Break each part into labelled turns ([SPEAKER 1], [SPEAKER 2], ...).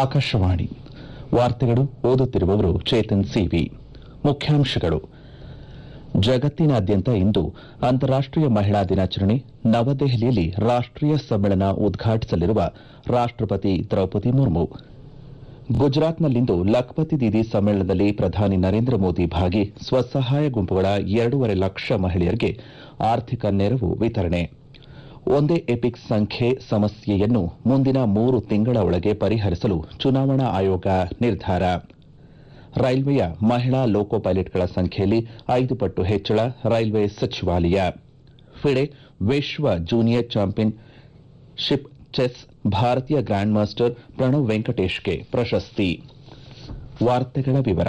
[SPEAKER 1] ಆಕಾಶವಾಣಿ ವಾರ್ತೆಗಳು ಓದುತ್ತಿರುವವರು ಚೇತನ್ ಸಿವಿ ಮುಖ್ಯಾಂಶಗಳು ಜಗತ್ತಿನಾದ್ಯಂತ ಇಂದು ಅಂತಾರಾಷ್ಟೀಯ ಮಹಿಳಾ ದಿನಾಚರಣೆ ನವದೆಹಲಿಯಲ್ಲಿ ರಾಷ್ಟೀಯ ಸಮ್ಮೇಳನ ಉದ್ಘಾಟಿಸಲಿರುವ ರಾಷ್ಟಪತಿ ದ್ರೌಪದಿ ಮುರ್ಮು ಗುಜರಾತ್ನಲ್ಲಿಂದು ಲಖಪತಿ ದೀದಿ ಸಮ್ಮೇಳನದಲ್ಲಿ ಪ್ರಧಾನಿ ನರೇಂದ್ರ ಮೋದಿ ಭಾಗಿ ಸ್ವಸಹಾಯ ಗುಂಪುಗಳ ಎರಡೂವರೆ ಲಕ್ಷ ಮಹಿಳೆಯರಿಗೆ ಆರ್ಥಿಕ ನೆರವು ವಿತರಣೆ ಒಂದೇ ಎಪಿಕ್ ಸಂಖ್ಯೆ ಸಮಸ್ಯೆಯನ್ನು ಮುಂದಿನ ಮೂರು ತಿಂಗಳ ಒಳಗೆ ಪರಿಹರಿಸಲು ಚುನಾವಣಾ ಆಯೋಗ ನಿರ್ಧಾರ ರೈಲ್ವೆಯ ಮಹಿಳಾ ಲೋಕೋ ಪೈಲಟ್ಗಳ ಸಂಖ್ಯೆಯಲ್ಲಿ ಐದು ಪಟ್ಟು ಹೆಚ್ಚಳ ರೈಲ್ವೆ ಸಚಿವಾಲಯ ಫಿಡೆ ವಿಶ್ವ ಜೂನಿಯರ್ ಚಾಂಪಿಯನ್ಶಿಪ್ ಚೆಸ್ ಭಾರತೀಯ ಗ್ರ್ಯಾಂಡ್ ಮಾಸ್ಟರ್ ಪ್ರಣವ್ ವೆಂಕಟೇಶ್ಗೆ ಪ್ರಶಸ್ತಿ ವಾರ್ತೆಗಳ ವಿವರ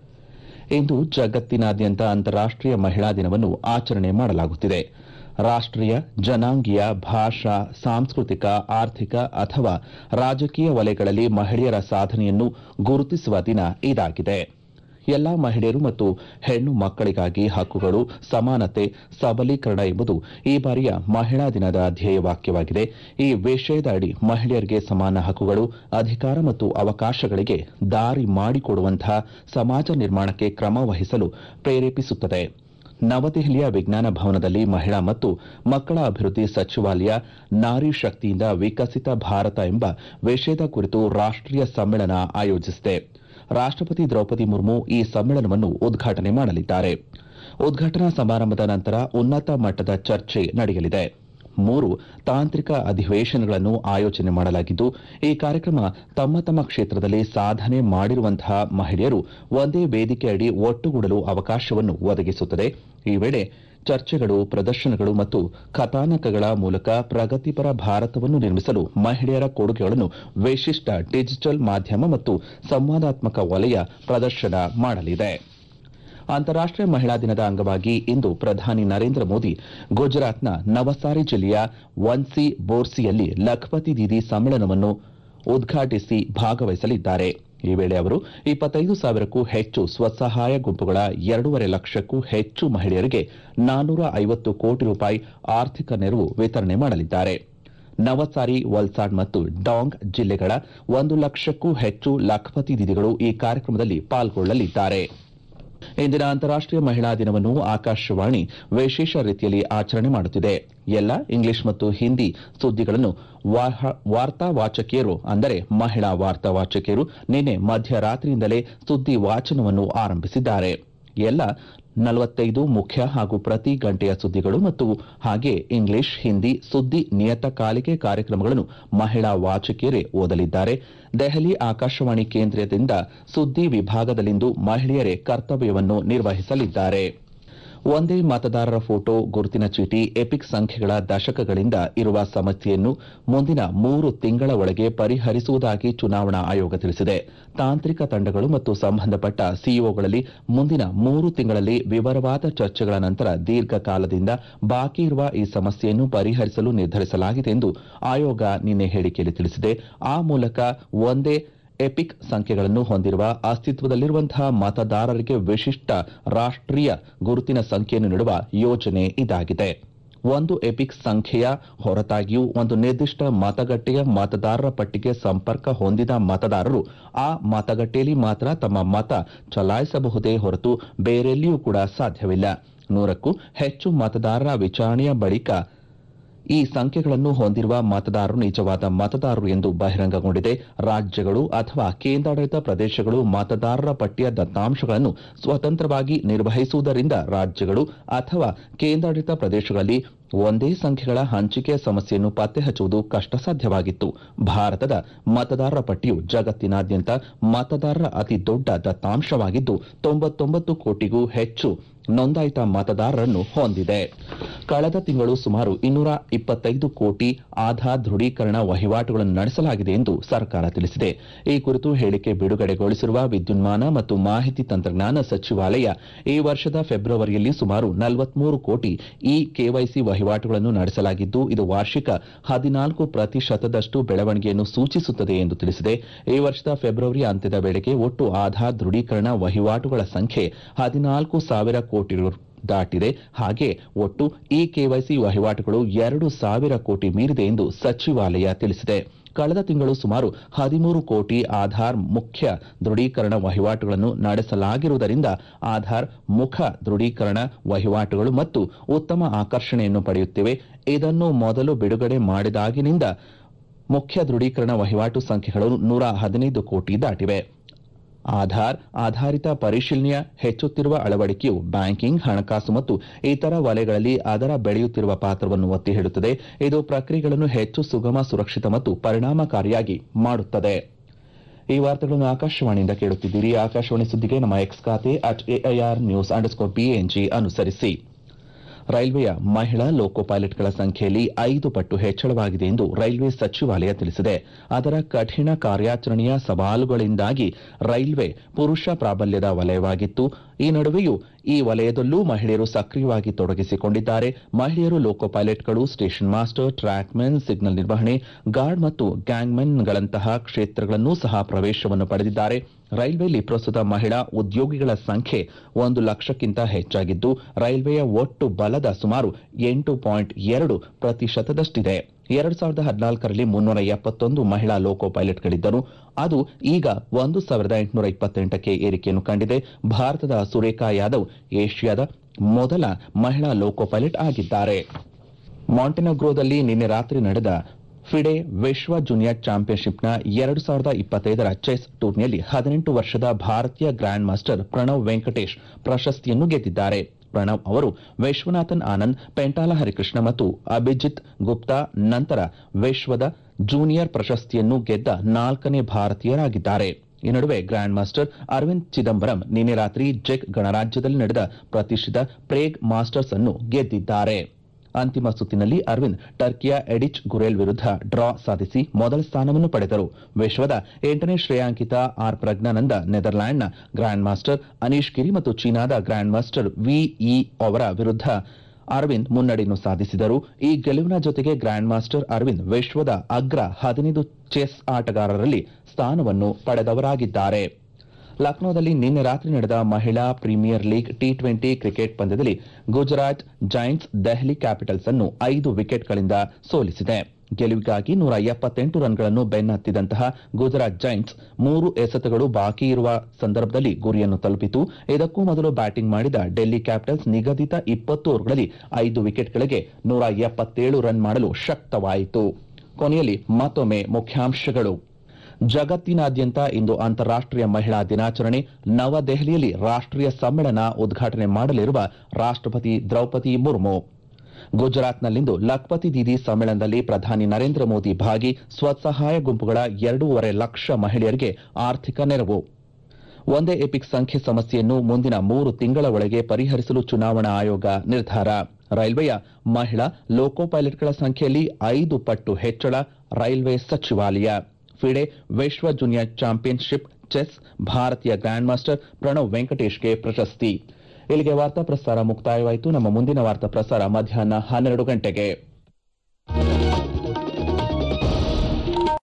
[SPEAKER 1] ಇಂದು ಜಗತ್ತಿನಾದ್ಯಂತ ಅಂತಾರಾಷ್ಟೀಯ ಮಹಿಳಾ ದಿನವನ್ನು ಆಚರಣೆ ಮಾಡಲಾಗುತ್ತಿದೆ ರಾಷ್ಟೀಯ ಜನಾಂಗೀಯ ಭಾಷಾ ಸಾಂಸ್ಕೃತಿಕ ಆರ್ಥಿಕ ಅಥವಾ ರಾಜಕೀಯ ವಲಯಗಳಲ್ಲಿ ಮಹಿಳೆಯರ ಸಾಧನೆಯನ್ನು ಗುರುತಿಸುವ ದಿನ ಇದಾಗಿದೆ ಎಲ್ಲಾ ಮಹಿಳೆಯರು ಮತ್ತು ಹೆಣ್ಣು ಮಕ್ಕಳಿಗಾಗಿ ಹಕ್ಕುಗಳು ಸಮಾನತೆ ಸಬಲೀಕರಣ ಎಂಬುದು ಈ ಬಾರಿಯ ಮಹಿಳಾ ದಿನದ ಧ್ಯೇಯವಾಕ್ಯವಾಗಿದೆ ಈ ವಿಷಯದ ಅಡಿ ಮಹಿಳೆಯರಿಗೆ ಸಮಾನ ಹಕ್ಕುಗಳು ಅಧಿಕಾರ ಮತ್ತು ಅವಕಾಶಗಳಿಗೆ ದಾರಿ ಮಾಡಿಕೊಡುವಂತಹ ಸಮಾಜ ನಿರ್ಮಾಣಕ್ಕೆ ಕ್ರಮ ವಹಿಸಲು ಪ್ರೇರೇಪಿಸುತ್ತದೆ ನವದೆಹಲಿಯ ವಿಜ್ಞಾನ ಭವನದಲ್ಲಿ ಮಹಿಳಾ ಮತ್ತು ಮಕ್ಕಳ ಅಭಿವೃದ್ಧಿ ಸಚಿವಾಲಯ ನಾರಿ ಶಕ್ತಿಯಿಂದ ವಿಕಸಿತ ಭಾರತ ಎಂಬ ವಿಷಯದ ಕುರಿತು ರಾಷ್ಟೀಯ ಸಮ್ಮೇಳನ ಆಯೋಜಿಸಿದೆ ರಾಷ್ಟಪತಿ ದ್ರೌಪದಿ ಮುರ್ಮು ಈ ಸಮ್ಮೇಳನವನ್ನು ಉದ್ಘಾಟನೆ ಮಾಡಲಿದ್ದಾರೆ ಉದ್ಘಾಟನಾ ಸಮಾರಂಭದ ನಂತರ ಉನ್ನತ ಮಟ್ಟದ ಚರ್ಚೆ ನಡೆಯಲಿದೆ ಮೂರು ತಾಂತ್ರಿಕ ಅಧಿವೇಶನಗಳನ್ನು ಆಯೋಜನೆ ಮಾಡಲಾಗಿದ್ದು ಈ ಕಾರ್ಯಕ್ರಮ ತಮ್ಮ ತಮ್ಮ ಕ್ಷೇತ್ರದಲ್ಲಿ ಸಾಧನೆ ಮಾಡಿರುವಂತಹ ಮಹಿಳೆಯರು ಒಂದೇ ವೇದಿಕೆಯಡಿ ಒಟ್ಟುಗೂಡಲು ಅವಕಾಶವನ್ನು ಒದಗಿಸುತ್ತದೆ ಈ ವೇಳೆ ಚರ್ಚೆಗಳು ಪ್ರದರ್ಶನಗಳು ಮತ್ತು ಕಥಾನಕಗಳ ಮೂಲಕ ಪ್ರಗತಿಪರ ಭಾರತವನ್ನು ನಿರ್ಮಿಸಲು ಮಹಿಳೆಯರ ಕೊಡುಗೆಗಳನ್ನು ವಿಶಿಷ್ಟ ಡಿಜಿಟಲ್ ಮಾಧ್ಯಮ ಮತ್ತು ಸಂವಾದಾತ್ಮಕ ವಲಯ ಪ್ರದರ್ಶನ ಮಾಡಲಿದೆ ಅಂತಾರಾಷ್ಟೀಯ ಮಹಿಳಾ ದಿನದ ಅಂಗವಾಗಿ ಇಂದು ಪ್ರಧಾನಿ ನರೇಂದ್ರ ಮೋದಿ ಗುಜರಾತ್ನ ನವಸಾರಿ ಜಿಲ್ಲೆಯ ವನ್ಸಿ ಬೋರ್ಸಿಯಲ್ಲಿ ಲಖಪತಿ ದೀದಿ ಸಮ್ಮೇಳನವನ್ನು ಉದ್ಘಾಟಿಸಿ ಭಾಗವಹಿಸಲಿದ್ದಾರೆ ಈ ವೇಳೆ ಅವರು ಇಪ್ಪತ್ತೈದು ಸಾವಿರಕ್ಕೂ ಹೆಚ್ಚು ಸ್ವಸಹಾಯ ಗುಂಪುಗಳ ಎರಡೂವರೆ ಲಕ್ಷಕ್ಕೂ ಹೆಚ್ಚು ಮಹಿಳೆಯರಿಗೆ ನಾನ್ನೂರ ಐವತ್ತು ಕೋಟಿ ರೂಪಾಯಿ ಆರ್ಥಿಕ ನೆರವು ವಿತರಣೆ ಮಾಡಲಿದ್ದಾರೆ ನವಸಾರಿ ವಲ್ಸಾಡ್ ಮತ್ತು ಡಾಂಗ್ ಜಿಲ್ಲೆಗಳ ಒಂದು ಲಕ್ಷಕ್ಕೂ ಹೆಚ್ಚು ಲಖಪತಿ ದಿದಿಗಳು ಈ ಕಾರ್ಯಕ್ರಮದಲ್ಲಿ ಪಾಲ್ಗೊಳ್ಳಲಿದ್ದಾರೆ ಇಂದಿನ ಅಂತಾರಾಷ್ಟೀಯ ಮಹಿಳಾ ದಿನವನ್ನು ಆಕಾಶವಾಣಿ ವಿಶೇಷ ರೀತಿಯಲ್ಲಿ ಆಚರಣೆ ಮಾಡುತ್ತಿದೆ ಎಲ್ಲ ಇಂಗ್ಲಿಷ್ ಮತ್ತು ಹಿಂದಿ ಸುದ್ದಿಗಳನ್ನು ವಾರ್ತಾ ವಾಚಕಿಯರು ಅಂದರೆ ಮಹಿಳಾ ವಾರ್ತಾ ವಾಚಕಿಯರು ನಿನ್ನೆ ಮಧ್ಯರಾತ್ರಿಯಿಂದಲೇ ಸುದ್ದಿ ವಾಚನವನ್ನು ಆರಂಭಿಸಿದ್ದಾರೆ ಎಲ್ಲ ನಲವತ್ತೈದು ಮುಖ್ಯ ಹಾಗೂ ಪ್ರತಿ ಗಂಟೆಯ ಸುದ್ದಿಗಳು ಮತ್ತು ಹಾಗೆ ಇಂಗ್ಲಿಷ್ ಹಿಂದಿ ಸುದ್ದಿ ನಿಯತಕಾಲಿಕೆ ಕಾರ್ಯಕ್ರಮಗಳನ್ನು ಮಹಿಳಾ ವಾಚಕಿಯರೇ ಓದಲಿದ್ದಾರೆ ದೆಹಲಿ ಆಕಾಶವಾಣಿ ಕೇಂದ್ರದಿಂದ ಸುದ್ದಿ ವಿಭಾಗದಲ್ಲಿಂದು ಮಹಿಳೆಯರೇ ಕರ್ತವ್ಯವನ್ನು ನಿರ್ವಹಿಸಲಿದ್ದಾರೆ ಒಂದೇ ಮತದಾರರ ಫೋಟೋ ಗುರುತಿನ ಚೀಟಿ ಎಪಿಕ್ ಸಂಖ್ಯೆಗಳ ದಶಕಗಳಿಂದ ಇರುವ ಸಮಸ್ಯೆಯನ್ನು ಮುಂದಿನ ಮೂರು ತಿಂಗಳ ಒಳಗೆ ಪರಿಹರಿಸುವುದಾಗಿ ಚುನಾವಣಾ ಆಯೋಗ ತಿಳಿಸಿದೆ ತಾಂತ್ರಿಕ ತಂಡಗಳು ಮತ್ತು ಸಂಬಂಧಪಟ್ಟ ಸಿಇಒಗಳಲ್ಲಿ ಮುಂದಿನ ಮೂರು ತಿಂಗಳಲ್ಲಿ ವಿವರವಾದ ಚರ್ಚೆಗಳ ನಂತರ ದೀರ್ಘಕಾಲದಿಂದ ಬಾಕಿ ಇರುವ ಈ ಸಮಸ್ಯೆಯನ್ನು ಪರಿಹರಿಸಲು ನಿರ್ಧರಿಸಲಾಗಿದೆ ಎಂದು ಆಯೋಗ ನಿನ್ನೆ ಹೇಳಿಕೆಯಲ್ಲಿ ತಿಳಿಸಿದೆ ಆ ಮೂಲಕ ಒಂದೇ ಎಪಿಕ್ ಸಂಖ್ಯೆಗಳನ್ನು ಹೊಂದಿರುವ ಅಸ್ತಿತ್ವದಲ್ಲಿರುವಂತಹ ಮತದಾರರಿಗೆ ವಿಶಿಷ್ಟ ರಾಷ್ಟೀಯ ಗುರುತಿನ ಸಂಖ್ಯೆಯನ್ನು ನೀಡುವ ಯೋಜನೆ ಇದಾಗಿದೆ ಒಂದು ಎಪಿಕ್ ಸಂಖ್ಯೆಯ ಹೊರತಾಗಿಯೂ ಒಂದು ನಿರ್ದಿಷ್ಟ ಮತಗಟ್ಟೆಯ ಮತದಾರರ ಪಟ್ಟಿಗೆ ಸಂಪರ್ಕ ಹೊಂದಿದ ಮತದಾರರು ಆ ಮತಗಟ್ಟೆಯಲ್ಲಿ ಮಾತ್ರ ತಮ್ಮ ಮತ ಚಲಾಯಿಸಬಹುದೇ ಹೊರತು ಬೇರೆಲ್ಲಿಯೂ ಕೂಡ ಸಾಧ್ಯವಿಲ್ಲ ನೂರಕ್ಕೂ ಹೆಚ್ಚು ಮತದಾರರ ವಿಚಾರಣೆಯ ಬಳಿಕ ಈ ಸಂಖ್ಯೆಗಳನ್ನು ಹೊಂದಿರುವ ಮತದಾರರು ನಿಜವಾದ ಮತದಾರರು ಎಂದು ಬಹಿರಂಗಗೊಂಡಿದೆ ರಾಜ್ಯಗಳು ಅಥವಾ ಕೇಂದ್ರಾಡಳಿತ ಪ್ರದೇಶಗಳು ಮತದಾರರ ಪಟ್ಟಿಯ ದತ್ತಾಂಶಗಳನ್ನು ಸ್ವತಂತ್ರವಾಗಿ ನಿರ್ವಹಿಸುವುದರಿಂದ ರಾಜ್ಯಗಳು ಅಥವಾ ಕೇಂದ್ರಾಡಳಿತ ಪ್ರದೇಶಗಳಲ್ಲಿ ಒಂದೇ ಸಂಖ್ಯೆಗಳ ಹಂಚಿಕೆಯ ಸಮಸ್ಯೆಯನ್ನು ಪತ್ತೆ ಹಚ್ಚುವುದು ಕಷ್ಟಸಾಧ್ಯವಾಗಿತ್ತು ಭಾರತದ ಮತದಾರರ ಪಟ್ಟಿಯು ಜಗತ್ತಿನಾದ್ಯಂತ ಮತದಾರರ ಅತಿ ದೊಡ್ಡ ದತ್ತಾಂಶವಾಗಿದ್ದು ತೊಂಬತ್ತೊಂಬತ್ತು ಕೋಟಿಗೂ ಹೆಚ್ಚು ನೋಂದಾಯಿತ ಮತದಾರರನ್ನು ಹೊಂದಿದೆ ಕಳೆದ ತಿಂಗಳು ಸುಮಾರು ಇನ್ನೂರ ಇಪ್ಪತ್ತೈದು ಕೋಟಿ ಆಧಾರ್ ದೃಢೀಕರಣ ವಹಿವಾಟುಗಳನ್ನು ನಡೆಸಲಾಗಿದೆ ಎಂದು ಸರ್ಕಾರ ತಿಳಿಸಿದೆ ಈ ಕುರಿತು ಹೇಳಿಕೆ ಬಿಡುಗಡೆಗೊಳಿಸಿರುವ ವಿದ್ಯುನ್ಮಾನ ಮತ್ತು ಮಾಹಿತಿ ತಂತ್ರಜ್ಞಾನ ಸಚಿವಾಲಯ ಈ ವರ್ಷದ ಫೆಬ್ರವರಿಯಲ್ಲಿ ಸುಮಾರು ನಲವತ್ಮೂರು ಕೋಟಿ ಇ ಕೆವೈಸಿ ವಹಿವಾಟುಗಳನ್ನು ನಡೆಸಲಾಗಿದ್ದು ಇದು ವಾರ್ಷಿಕ ಹದಿನಾಲ್ಕು ಪ್ರತಿಶತದಷ್ಟು ಬೆಳವಣಿಗೆಯನ್ನು ಸೂಚಿಸುತ್ತದೆ ಎಂದು ತಿಳಿಸಿದೆ ಈ ವರ್ಷದ ಫೆಬ್ರವರಿ ಅಂತ್ಯದ ವೇಳೆಗೆ ಒಟ್ಟು ಆಧಾರ್ ದೃಢೀಕರಣ ವಹಿವಾಟುಗಳ ಸಂಖ್ಯೆ ಹದಿನಾಲ್ಕು ಸಾವಿರ ಕೋಟಿ ದಾಟಿದೆ ಹಾಗೆ ಒಟ್ಟು ಇ ಕೆವೈಸಿ ವಹಿವಾಟುಗಳು ಎರಡು ಸಾವಿರ ಕೋಟಿ ಮೀರಿದೆ ಎಂದು ಸಚಿವಾಲಯ ತಿಳಿಸಿದೆ ಕಳೆದ ತಿಂಗಳು ಸುಮಾರು ಹದಿಮೂರು ಕೋಟಿ ಆಧಾರ್ ಮುಖ್ಯ ದೃಢೀಕರಣ ವಹಿವಾಟುಗಳನ್ನು ನಡೆಸಲಾಗಿರುವುದರಿಂದ ಆಧಾರ್ ಮುಖ ದೃಢೀಕರಣ ವಹಿವಾಟುಗಳು ಮತ್ತು ಉತ್ತಮ ಆಕರ್ಷಣೆಯನ್ನು ಪಡೆಯುತ್ತಿವೆ ಇದನ್ನು ಮೊದಲು ಬಿಡುಗಡೆ ಮಾಡಿದಾಗಿನಿಂದ ಮುಖ್ಯ ದೃಢೀಕರಣ ವಹಿವಾಟು ಸಂಖ್ಯೆಗಳು ನೂರ ಹದಿನೈದು ಕೋಟಿ ದಾಟಿವೆ ಆಧಾರ್ ಆಧಾರಿತ ಪರಿಶೀಲನೆಯ ಹೆಚ್ಚುತ್ತಿರುವ ಅಳವಡಿಕೆಯು ಬ್ಯಾಂಕಿಂಗ್ ಹಣಕಾಸು ಮತ್ತು ಇತರ ವಲಯಗಳಲ್ಲಿ ಅದರ ಬೆಳೆಯುತ್ತಿರುವ ಪಾತ್ರವನ್ನು ಒತ್ತಿ ಹೇಳುತ್ತದೆ ಇದು ಪ್ರಕ್ರಿಯೆಗಳನ್ನು ಹೆಚ್ಚು ಸುಗಮ ಸುರಕ್ಷಿತ ಮತ್ತು ಪರಿಣಾಮಕಾರಿಯಾಗಿ ಮಾಡುತ್ತದೆ ಈ ವಾರ್ತೆಗಳನ್ನು ಆಕಾಶವಾಣಿಯಿಂದ ಕೇಳುತ್ತಿದ್ದೀರಿ ಆಕಾಶವಾಣಿ ಸುದ್ದಿಗೆ ನಮ್ಮ ಎಕ್ಸ್ ಖಾತೆ at AIR news underscore BNG ಅನುಸರಿಸಿ ರೈಲ್ವೆಯ ಮಹಿಳಾ ಲೋಕೋ ಪೈಲಟ್ಗಳ ಸಂಖ್ಯೆಯಲ್ಲಿ ಐದು ಪಟ್ಟು ಹೆಚ್ಚಳವಾಗಿದೆ ಎಂದು ರೈಲ್ವೆ ಸಚಿವಾಲಯ ತಿಳಿಸಿದೆ ಅದರ ಕಠಿಣ ಕಾರ್ಯಾಚರಣೆಯ ಸವಾಲುಗಳಿಂದಾಗಿ ರೈಲ್ವೆ ಪುರುಷ ಪ್ರಾಬಲ್ಯದ ವಲಯವಾಗಿತ್ತು ಈ ನಡುವೆಯೂ ಈ ವಲಯದಲ್ಲೂ ಮಹಿಳೆಯರು ಸಕ್ರಿಯವಾಗಿ ತೊಡಗಿಸಿಕೊಂಡಿದ್ದಾರೆ ಮಹಿಳೆಯರು ಲೋಕೋ ಪೈಲಟ್ಗಳು ಸ್ಟೇಷನ್ ಮಾಸ್ಟರ್ ಟ್ರ್ಯಾಕ್ಮೆನ್ ಸಿಗ್ನಲ್ ನಿರ್ವಹಣೆ ಗಾರ್ಡ್ ಮತ್ತು ಗ್ಯಾಂಗ್ಮೆನ್ಗಳಂತಹ ಕ್ಷೇತ್ರಗಳನ್ನೂ ಸಹ ಪ್ರವೇಶವನ್ನು ಪಡೆದಿದ್ದಾರೆ ರೈಲ್ವೆಯಲ್ಲಿ ಪ್ರಸ್ತುತ ಮಹಿಳಾ ಉದ್ಯೋಗಿಗಳ ಸಂಖ್ಯೆ ಒಂದು ಲಕ್ಷಕ್ಕಿಂತ ಹೆಚ್ಚಾಗಿದ್ದು ರೈಲ್ವೆಯ ಒಟ್ಟು ಬಲದ ಸುಮಾರು ಎಂಟು ಪಾಯಿಂಟ್ ಎರಡು ಪ್ರತಿಶತದಷ್ಟಿದೆ ಎರಡು ಸಾವಿರದ ಹದಿನಾಲ್ಕರಲ್ಲಿ ಮುನ್ನೂರ ಎಪ್ಪತ್ತೊಂದು ಮಹಿಳಾ ಲೋಕೋ ಪೈಲಟ್ಗಳಿದ್ದರು ಅದು ಈಗ ಒಂದು ಸಾವಿರದ ಎಂಟುನೂರ ಇಪ್ಪತ್ತೆಂಟಕ್ಕೆ ಏರಿಕೆಯನ್ನು ಕಂಡಿದೆ ಭಾರತದ ಸುರೇಖಾ ಯಾದವ್ ಏಷ್ಯಾದ ಮೊದಲ ಮಹಿಳಾ ಲೋಕೋ ಪೈಲಟ್ ಆಗಿದ್ದಾರೆ ಮಾಂಟೆನಗ್ರೋದಲ್ಲಿ ನಿನ್ನೆ ರಾತ್ರಿ ನಡೆದ ಫಿಡೆ ವಿಶ್ವ ಜೂನಿಯರ್ ಚಾಂಪಿಯನ್ಶಿಪ್ನ ಎರಡು ಸಾವಿರದ ಇಪ್ಪತ್ತೈದರ ಚೆಸ್ ಟೂರ್ನಿಯಲ್ಲಿ ಹದಿನೆಂಟು ವರ್ಷದ ಭಾರತೀಯ ಗ್ರ್ಯಾಂಡ್ ಮಾಸ್ಟರ್ ಪ್ರಣವ್ ವೆಂಕಟೇಶ್ ಪ್ರಶಸ್ತಿಯನ್ನು ಗೆದ್ದಿದ್ದಾರೆ ಪ್ರಣವ್ ಅವರು ವಿಶ್ವನಾಥನ್ ಆನಂದ್ ಪೆಂಟಾಲ ಹರಿಕೃಷ್ಣ ಮತ್ತು ಅಭಿಜಿತ್ ಗುಪ್ತಾ ನಂತರ ವಿಶ್ವದ ಜೂನಿಯರ್ ಪ್ರಶಸ್ತಿಯನ್ನು ಗೆದ್ದ ನಾಲ್ಕನೇ ಭಾರತೀಯರಾಗಿದ್ದಾರೆ ಈ ನಡುವೆ ಗ್ರ್ಯಾಂಡ್ ಮಾಸ್ಟರ್ ಅರವಿಂದ್ ಚಿದಂಬರಂ ನಿನ್ನೆ ರಾತ್ರಿ ಜೆಕ್ ಗಣರಾಜ್ಯದಲ್ಲಿ ನಡೆದ ಪ್ರತಿಷ್ಠಿತ ಪ್ರೇಗ್ ಮಾಸ್ಟರ್ಸ್ ಅನ್ನು ಗೆದ್ದಿದ್ದಾರೆ ಅಂತಿಮ ಸುತ್ತಿನಲ್ಲಿ ಅರವಿಂದ್ ಟರ್ಕಿಯ ಎಡಿಚ್ ಗುರೇಲ್ ವಿರುದ್ಧ ಡ್ರಾ ಸಾಧಿಸಿ ಮೊದಲ ಸ್ಥಾನವನ್ನು ಪಡೆದರು ವಿಶ್ವದ ಎಂಟನೇ ಶ್ರೇಯಾಂಕಿತ ಆರ್ ಪ್ರಜ್ಞಾನಂದ ನೆದರ್ಲ್ಯಾಂಡ್ನ ಗ್ರ್ಯಾಂಡ್ ಮಾಸ್ಟರ್ ಅನೀಶ್ ಗಿರಿ ಮತ್ತು ಚೀನಾದ ಗ್ರ್ಯಾಂಡ್ ಮಾಸ್ಟರ್ ವಿಇ ಅವರ ವಿರುದ್ಧ ಅರವಿಂದ್ ಮುನ್ನಡೆಯನ್ನು ಸಾಧಿಸಿದರು ಈ ಗೆಲುವಿನ ಜೊತೆಗೆ ಗ್ರ್ಯಾಂಡ್ ಮಾಸ್ಟರ್ ಅರವಿಂದ್ ವಿಶ್ವದ ಅಗ್ರ ಹದಿನೈದು ಚೆಸ್ ಆಟಗಾರರಲ್ಲಿ ಸ್ಥಾನವನ್ನು ಪಡೆದವರಾಗಿದ್ದಾರೆ ಲಕ್ನೋದಲ್ಲಿ ನಿನ್ನೆ ರಾತ್ರಿ ನಡೆದ ಮಹಿಳಾ Premier League T twenty cricket ಪಂದ್ಯದಲ್ಲಿ ಗುಜರಾತ್ ಜೈಂಟ್ಸ್ ದೆಹಲಿ ಕ್ಯಾಪಿಟಲ್ಸ್ ಅನ್ನು ಐದು ವಿಕೆಟ್ಗಳಿಂದ ಸೋಲಿಸಿದೆ ಗೆಲುವಿಗಾಗಿ ನೂರ ಎಪ್ಪತ್ತೆಂಟು ರನ್ಗಳನ್ನು ಬೆನ್ನತ್ತಿದಂತಹ ಗುಜರಾತ್ ಜೈಂಟ್ಸ್ ಮೂರು ಎಸೆತಗಳು ಬಾಕಿ ಇರುವ ಸಂದರ್ಭದಲ್ಲಿ ಗುರಿಯನ್ನು ತಲುಪಿತು ಇದಕ್ಕೂ ಮೊದಲು ಬ್ಯಾಟಿಂಗ್ ಮಾಡಿದ ಡೆಲ್ಲಿ ಕ್ಯಾಪಿಟಲ್ಸ್ ನಿಗದಿತ ಇಪ್ಪತ್ತು ಓವರ್ಗಳಲ್ಲಿ ಐದು ವಿಕೆಟ್ಗಳಿಗೆ ನೂರ ಎಪ್ಪತ್ತೇಳು ರನ್ ಮಾಡಲು ಶಕ್ತವಾಯಿತು ಕೊನೆಯಲ್ಲಿ ಮತ್ತೊಮ್ಮೆ ಮುಖ್ಯಾಂಶಗಳು ಜಗತ್ತಿನಾದ್ಯಂತ ಇಂದು ಅಂತಾರಾಷ್ಟೀಯ ಮಹಿಳಾ ದಿನಾಚರಣೆ ನವದೆಹಲಿಯಲ್ಲಿ ರಾಷ್ಟೀಯ ಸಮ್ಮೇಳನ ಉದ್ಘಾಟನೆ ಮಾಡಲಿರುವ ರಾಷ್ಟಪತಿ ದ್ರೌಪದಿ ಮುರ್ಮು ಗುಜರಾತ್ನಲ್ಲಿಂದು ಲಖ್ಪತಿ ದೀದಿ ಸಮ್ಮೇಳನದಲ್ಲಿ ಪ್ರಧಾನಿ ನರೇಂದ್ರ ಮೋದಿ ಭಾಗಿ ಸ್ವಸಹಾಯ ಗುಂಪುಗಳ ಎರಡೂವರೆ ಲಕ್ಷ ಮಹಿಳೆಯರಿಗೆ ಆರ್ಥಿಕ ನೆರವು ಒಂದೇ ಎಪಿಕ್ ಸಂಖ್ಯೆ ಸಮಸ್ಯೆಯನ್ನು ಮುಂದಿನ ಮೂರು ತಿಂಗಳ ಒಳಗೆ ಪರಿಹರಿಸಲು ಚುನಾವಣಾ ಆಯೋಗ ನಿರ್ಧಾರ ರೈಲ್ವೆಯ ಮಹಿಳಾ ಲೋಕೋ ಪೈಲಟ್ಗಳ ಸಂಖ್ಯೆಯಲ್ಲಿ ಐದು ಪಟ್ಟು ಹೆಚ್ಚಳ ರೈಲ್ವೆ ಸಚಿವಾಲಯ ಫಿಡೆ ವಿಶ್ವ ಜೂನಿಯರ್ ಚಾಂಪಿಯನ್ಶಿಪ್ ಚೆಸ್ ಭಾರತೀಯ ಗ್ರ್ಯಾಂಡ್ ಮಾಸ್ಟರ್ ಪ್ರಣವ್ ವೆಂಕಟೇಶ್ಗೆ ಪ್ರಶಸ್ತಿ ಇಲ್ಲಿಗೆ ವಾರ್ತಾ ಪ್ರಸಾರ ಮುಕ್ತಾಯವಾಯಿತು ನಮ್ಮ ಮುಂದಿನ ವಾರ್ತಾ ಪ್ರಸಾರ ಮಧ್ಯಾಹ್ನ ಹನ್ನೆರಡು ಗಂಟೆಗೆ